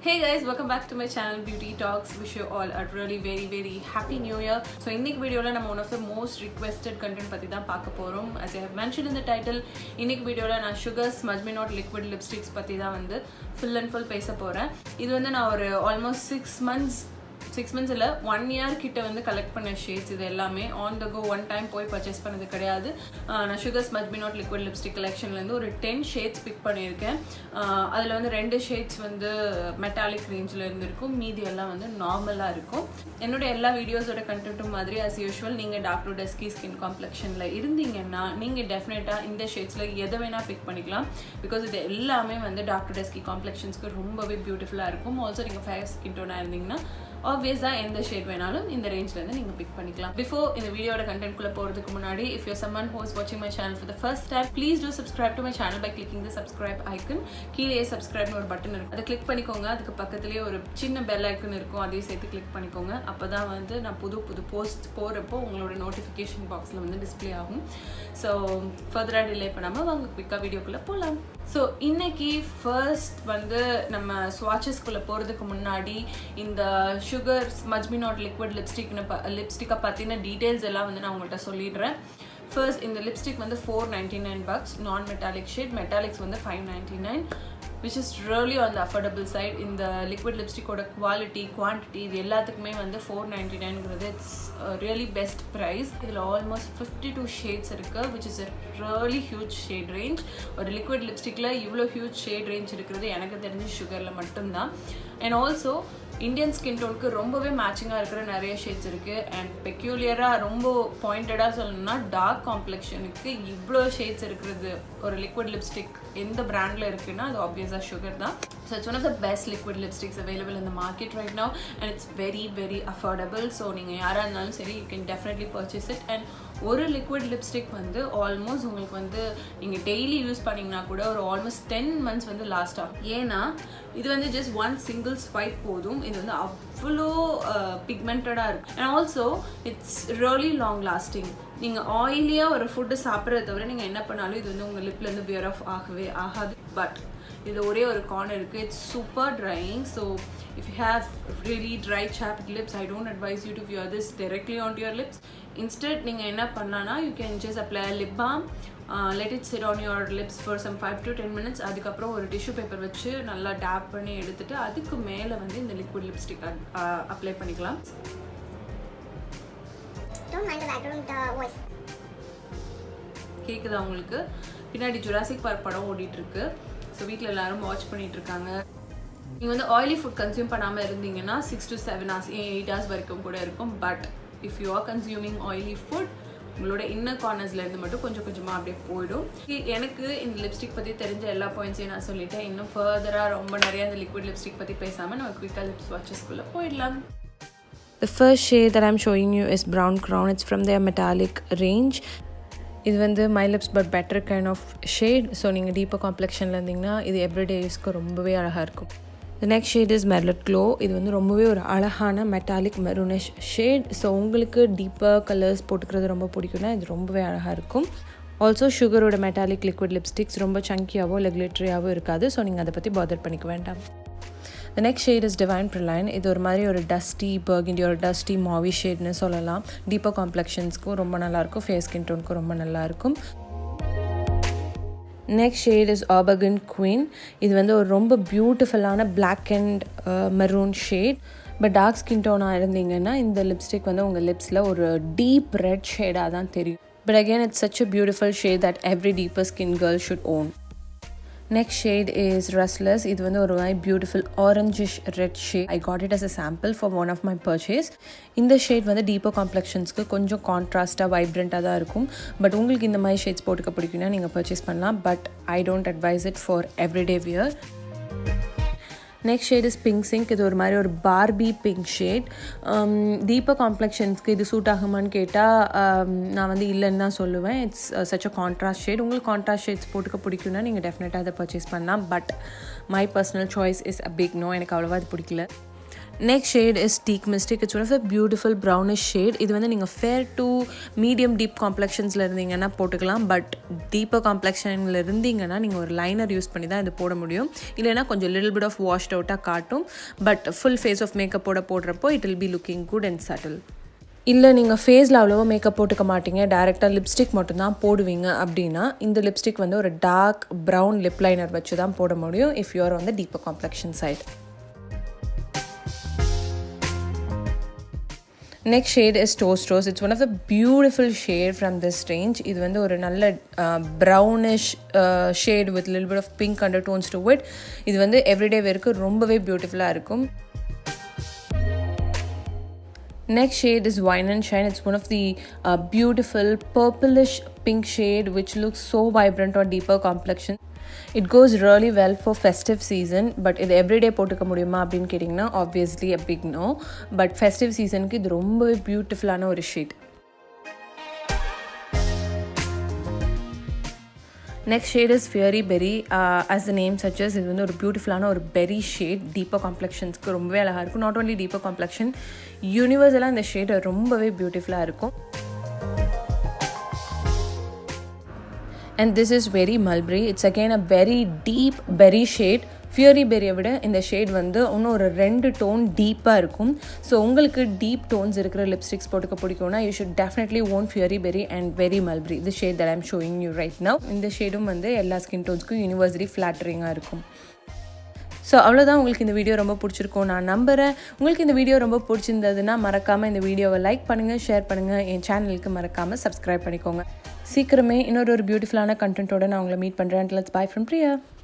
Hey guys, welcome back to my channel Beauty Talks. Wish you all a really very very happy new year. So இன்னைக்கு வீடியோவில் நம்ம one of the most requested content பற்றி தான் பார்க்க போகிறோம் as I have mentioned in the title இன்னைக்கு வீடியோவில் நான் Sugar smudge me not liquid lipsticks பற்றி தான் வந்து ஃபுல் அண்ட் ஃபுல் பேச போகிறேன் இது வந்து நான் ஒரு almost six months six months இல்லை ஒன் இயர் கிட்ட வந்து கலெக்ட் பண்ண ஷேட்ஸ் இது எல்லாமே on the go one time போய் பர்ச்சேஸ் பண்ணது கிடையாது ஆஹ் நான் Sugar smudge me not liquid lipstick கலெக்ஷன்லேருந்து ஒரு டென் ஷேட்ஸ் பிக் பண்ணியிருக்கேன் அதில் வந்து ரெண்டு ஷேட்ஸ் வந்து மெட்டாலிக் ரேஞ்சில் இருந்திருக்கும் மீதி எல்லாம் வந்து நார்மலாக இருக்கும் என்னோட எல்லா வீடியோஸோட கண்டென்ட்டும் மாதிரி அஸ் யூஷுவல் நீங்கள் டாக்டர் டெஸ்கி ஸ்கின் காம்ப்ளெக்ஷனில் இருந்தீங்கன்னா நீங்கள் டெஃபினட்டாக இந்த ஷேட்ஸில் எதை வேணால் பிக் பண்ணிக்கலாம் பிகாஸ் இது எல்லாமே வந்து டாக்டர் டெஸ்கி காம்ப்ளெக்ஷன்ஸ்க்கு ரொம்பவே பியூட்டிஃபுல்லாக இருக்கும் ஆல்சோ நீங்கள் ஃபேர் ஸ்கின் டோனாக இருந்தீங்கன்னா ஆப்வியஸாக எந்த ஷேட் வேணாலும் இந்த ரேஞ்ச்லேருந்து நீங்கள் பிக் பண்ணிக்கலாம் பிஃபோர் இந்த வீடியோட கண்டென்ட்குள்ளே போகிறதுக்கு முன்னாடி இஃப் யூர் சம்மன் ஹோஸ் வாட்சிங் my channel for the first time please do subscribe to my channel by clicking the subscribe icon கீழே சப்ஸ்கிரைப்னு ஒரு பட்டன் இருக்கும் அதை கிளிக் பண்ணிக்கோங்க அதுக்கு பக்கத்துலேயே ஒரு சின்ன பெல் ஐக்கன் இருக்கும் அதையும் சேர்த்து கிளிக் பண்ணிக்கோங்க அப்போ தான் வந்து நான் புது புது போஸ்ட் போகிறப்போ உங்களோட நோட்டிஃபிகேஷன் பாக்ஸில் வந்து டிஸ்பிளே ஆகும் ஸோ ஃபர்தராக டிலே பண்ணாமல் வாங்க குவிக்காக வீடியோக்குள்ளே போகலாம் ஸோ இன்னைக்கு ஃபர்ஸ்ட் வந்து நம்ம ஸ்வாச்சஸ்குள்ளே போகிறதுக்கு முன்னாடி இந்த சுகர் ஸ்மஜ்மி நாட் லிக்விட் லிப்ஸ்டிக்னு ப லிப்ஸ்டிக்கை பற்றின டீட்டெயில்ஸ் எல்லாம் வந்து நான் உங்கள்கிட்ட சொல்லிடுறேன் ஃபர்ஸ்ட் இந்த லிப்ஸ்டிக் வந்து ஃபோர் நைன்டி நைன் பக்ஸ் நான் மெட்டாலிக் ஷேட் மெட்டாலிக்ஸ் வந்து five ninety nine which is really on the affordable side இந்த லிக்விட் லிப்ஸ்டிக்கோட குவாலிட்டி குவான்டிட்டி இது எல்லாத்துக்குமே வந்து ஃபோர் நைன்டி நைன்ங்கிறது இட்ஸ் ரியலி பெஸ்ட் ப்ரைஸ் இதில் ஆல்மோஸ்ட் ஃபிஃப்டி டூ ஷேட்ஸ் இருக்குது which is really huge shade range ஒரு லிக்விட் லிப்ஸ்டிக்கில் இவ்வளோ ஹியூஜ் ஷேட் ரேஞ்ச் இருக்கிறது எனக்கு தெரிஞ்சு சுகரில் மட்டும்தான் அண்ட் ஆல்சோ இந்தியன் ஸ்கின் டோனுக்கு ரொம்பவே மேட்சிங்காக இருக்கிற நிறைய ஷேட்ஸ் இருக்குது அண்ட் பெக்யூலியராக ரொம்ப பாயிண்டடாக சொல்லணும்னா டார்க் காம்ப்ளெக்ஷனுக்கு இவ்வளோ ஷேட்ஸ் இருக்கிறது ஒரு லிக்விட் லிப்ஸ்டிக் எந்த பிராண்டில் இருக்குன்னா அது ஆப்வியஸாக சுகர் தான் so it's one of the best liquid lipsticks available இந்த market right now and it's very very affordable so நீங்கள் யாராக இருந்தாலும் சரி you can definitely purchase it and ஒரு லிக்விட் லிப்ஸ்டிக் வந்து ஆல்மோஸ்ட் உங்களுக்கு வந்து நீங்கள் டெய்லி யூஸ் பண்ணிங்கன்னா கூட ஒரு ஆல்மோஸ்ட் டென் மந்த்ஸ் வந்து லாஸ்ட் ஆகும் ஏன்னா இது வந்து ஜஸ்ட் ஒன் சிங்கிள் ஸ்வைப் போதும் இது வந்து அவ்வளோ பிக்மெண்டடாக இருக்கும் and also it's really long lasting நீங்கள் ஆயிலியாக ஒரு ஃபுட்டு சாப்பிட்றத தவிர நீங்கள் என்ன பண்ணாலும் இது வந்து உங்கள் லிப்லேருந்து பியர் ஆஃப் ஆகவே ஆகாது பட் இது ஒரே ஒரு கார்னர் இருக்குது it's super drying so if you have really dry chapped lips I don't advise you to wear this directly onto your lips instead நீங்கள் என்ன பண்ணலான்னா you can just apply lip balm let it sit on your lips for some five to ten minutes அதுக்கப்புறம் ஒரு tissue paper வச்சு நல்லா tape பண்ணி எடுத்துட்டு அதுக்கு மேலே வந்து இந்த லிக்விட் லிப்ஸ்டிக் அப்ளை பண்ணிக்கலாம் Don't mind the background uh, voice. கேட்குதா உங்களுக்கு பின்னாடி ஜுராசிக் பார்க் படம் ஓடிட்டு இருக்கு ஸோ வீட்டில் எல்லாரும் வாட்ச் பண்ணிட்டு இருக்காங்க நீங்கள் வந்து ஆயிலி ஃபுட் கன்சியூம் பண்ணாமல் இருந்தீங்கன்னா six to seven hours eight hours வரைக்கும் கூட இருக்கும் but if you are consuming oily food உங்களோட இன்னர் கார்னர்ஸ்லேருந்து மட்டும் கொஞ்சம் கொஞ்சமாக அப்படியே போயிடும் எனக்கு இந்த லிப்ஸ்டிக் பற்றி தெரிஞ்ச எல்லா பாயிண்ட்ஸையும் நான் சொல்லிட்டேன் இன்னும் ஃபர்தராக ரொம்ப நிறைய இந்த லிக்விட் லிப்ஸ்டிக் பற்றி பேசாமல் நம்ம குயிக்காக லிப்ஸ் வாட்சஸ்குள்ளே போயிடலாம் The first shade that I'm showing you is Brown Crown. It's from their metallic range. இது வந்து my lips but better kind of shade so நீங்கள் டீப்பர் காம்ப்ளெக்ஷனில் இருந்தீங்கன்னா இது எவ்ரிடே யூஸ்க்கு ரொம்பவே அழகாக இருக்கும் the next shade is merlot glow இது வந்து ரொம்பவே ஒரு அழகான மெட்டாலிக் மெரூனிஷ் ஷேட் ஸோ உங்களுக்கு டீப்பர் கலர்ஸ் போட்டுக்கிறது ரொம்ப பிடிக்கும்னா இது ரொம்பவே அழகாக இருக்கும் ஆல்சோ சுகரோட மெட்டாலிக் லிக்விட் லிப்ஸ்டிக்ஸ் ரொம்ப சங்கியாவோ இல்லை கிளிட்டரியாவோ இருக்காது ஸோ நீங்கள் அதை பற்றி பாதர் பண்ணிக்க வேண்டாம் the next shade is divine ப்ரிலைன் இது ஒரு மாதிரி ஒரு டஸ்டி பர்கிண்டி ஒரு டஸ்டி மாவி ஷேட்னு சொல்லலாம் டீப்பர் காம்ப்ளெக்ஷன்ஸ்க்கும் ரொம்ப நல்லாயிருக்கும் ஃபேஸ் ஸ்கின் டோனுக்கும் ரொம்ப நல்லாயிருக்கும் next shade is Afghan queen இது வந்து ஒரு ரொம்ப பியூட்டிஃபுல்லான black and maroon shade but dark skin டோனாக இருந்தீங்கன்னா இந்த லிப்ஸ்டிக் வந்து உங்கள் லிப்ஸில் ஒரு டீப் ரெட் ஷேடாக தான் தெரியும் but again it's such a beautiful shade that every deeper skin girl should own next shade is restless இது வந்து ஒரு மாதிரி beautiful orangish red shade I got it as a sample for one of my purchase இந்த shade வந்து deeper காம்ப்ளெக்ஷன்ஸ்க்கு கொஞ்சம் கான்ட்ராஸ்ட்டாக வைப்ரண்ட்டாக தான் இருக்கும் பட் உங்களுக்கு இந்த மாதிரி ஷேட்ஸ் போட்டுக்க பிடிக்கும்னா நீங்கள் பர்ச்சேஸ் பண்ணலாம் but I don't advise it for everyday wear next shade is pink sync இது ஒரு மாதிரி ஒரு பார்பி பிங்க் ஷேட் தீப காம்ப்ளெக்ஷன்ஸ்க்கு இது சூட் ஆகுமான்னு கேட்டால் நான் வந்து இல்லைன்னு தான் சொல்லுவேன் it's such a contrast shade உங்களுக்கு கான்ட்ராஸ்ட் ஷேட்ஸ் போட்டுக்க பிடிக்கும்னா நீங்கள் டெஃபினட்டாக அதை பர்ச்சேஸ் பண்ணலாம் but my personal choice is a big no எனக்கு அவ்வளோவா அது பிடிக்கல next shade is teak mistake it's one of the beautiful brownish shade இது வந்து நீங்கள் ஃபேர் டு மீடியம் டீப் காம்ப்ளெக்ஷன்ஸில் இருந்தீங்கன்னா போட்டுக்கலாம் பட் டீப்பர் காம்ப்ளெக்ஷனில் இருந்தீங்கன்னா நீங்கள் ஒரு லைனர் யூஸ் பண்ணி தான் இது போட முடியும் இல்லைனா கொஞ்சம் லிட்டில் பிட் ஆஃப் வாஷ்ட் அவுட்டாக காட்டும் பட் ஃபுல் ஃபேஸ் ஆஃப் மேக்கப்போட போடுறப்போ it will be looking good and subtle இல்லை நீங்கள் ஃபேஸில் அவ்வளோவா மேக்கப் போட்டுக்க மாட்டீங்க டேரெக்டாக லிப்ஸ்டிக் மட்டும்தான் போடுவீங்க அப்படின்னா இந்த லிப்ஸ்டிக் வந்து ஒரு டார்க் ப்ரௌன் லிப் லைனர் வச்சு தான் போட முடியும் இஃப் யூஆர் வந்து deeper complexion side next shade is toast rose it's one of the beautiful shade from this range இது வந்து ஒரு நல்ல brownish shade with lil bit of pink under tones to wit இது வந்து எவ்ரிடே வேருக்கு ரொம்பவே பியூட்டிஃபுல்லாக இருக்கும் Next shade is Wine and Shine. It's one of the uh, beautiful purplish pink shade which looks so vibrant on deeper complexion. It goes really well for festive season but இது everyday போட்டுக்க முடியுமா அப்படின்னு கேட்டிங்கன்னா obviously a big no but festive சீசனுக்கு இது ரொம்பவே பியூட்டிஃபுல்லான ஒரு shade next shade is fiery berry as the name சச்சஸ் இது வந்து ஒரு பியூட்டிஃபுல்லான ஒரு பெரி ஷேட் டீப்பர் காம்ப்ளெக்ஷன்ஸ்க்கு ரொம்பவே அழகாக இருக்கும் நாட் ஓன்லி டீப்பர் காம்ப்ளெக்ஷன் யூனிவர்ஸலாக இந்த ஷேட் ரொம்பவே பியூட்டிஃபுல்லாக இருக்கும் and this is very mulberry it's again a very deep berry shade fiery பெரியை விட இந்த ஷேட் வந்து இன்னும் ஒரு ரெண்டு டோன் டீப்பாக இருக்கும் ஸோ உங்களுக்கு டீப் டோன்ஸ் இருக்கிற லிப்ஸ்டிக்ஸ் போட்டுக்க பிடிக்கும்னா you should definitely own fiery berry and very mulberry இந்த shade that I'm showing you right now இந்த ஷேடும் வந்து எல்லா ஸ்கின் டோன்ஸ்க்கும் யூனிவர்சரி ஃப்ளாட்டரிங்காக இருக்கும் ஸோ அவ்வளோதான் உங்களுக்கு இந்த வீடியோ ரொம்ப பிடிச்சிருக்கும் நான் நம்புகிறேன் உங்களுக்கு இந்த வீடியோ ரொம்ப பிடிச்சிருந்ததுன்னா மறக்காமல் இந்த வீடியோவை லைக் பண்ணுங்கள் ஷேர் பண்ணுங்கள் என் சேனலுக்கு மறக்காமல் சப்ஸ்கிரைப் பண்ணிக்கோங்க சீக்கிரமே இன்னொரு ஒரு பியூட்டிஃபுல்லான கண்டென்ட்டோட நான் உங்களை மீட் பண்ணுறேன் லெட்ஸ் பாய் ஃப்ரம் பிரியா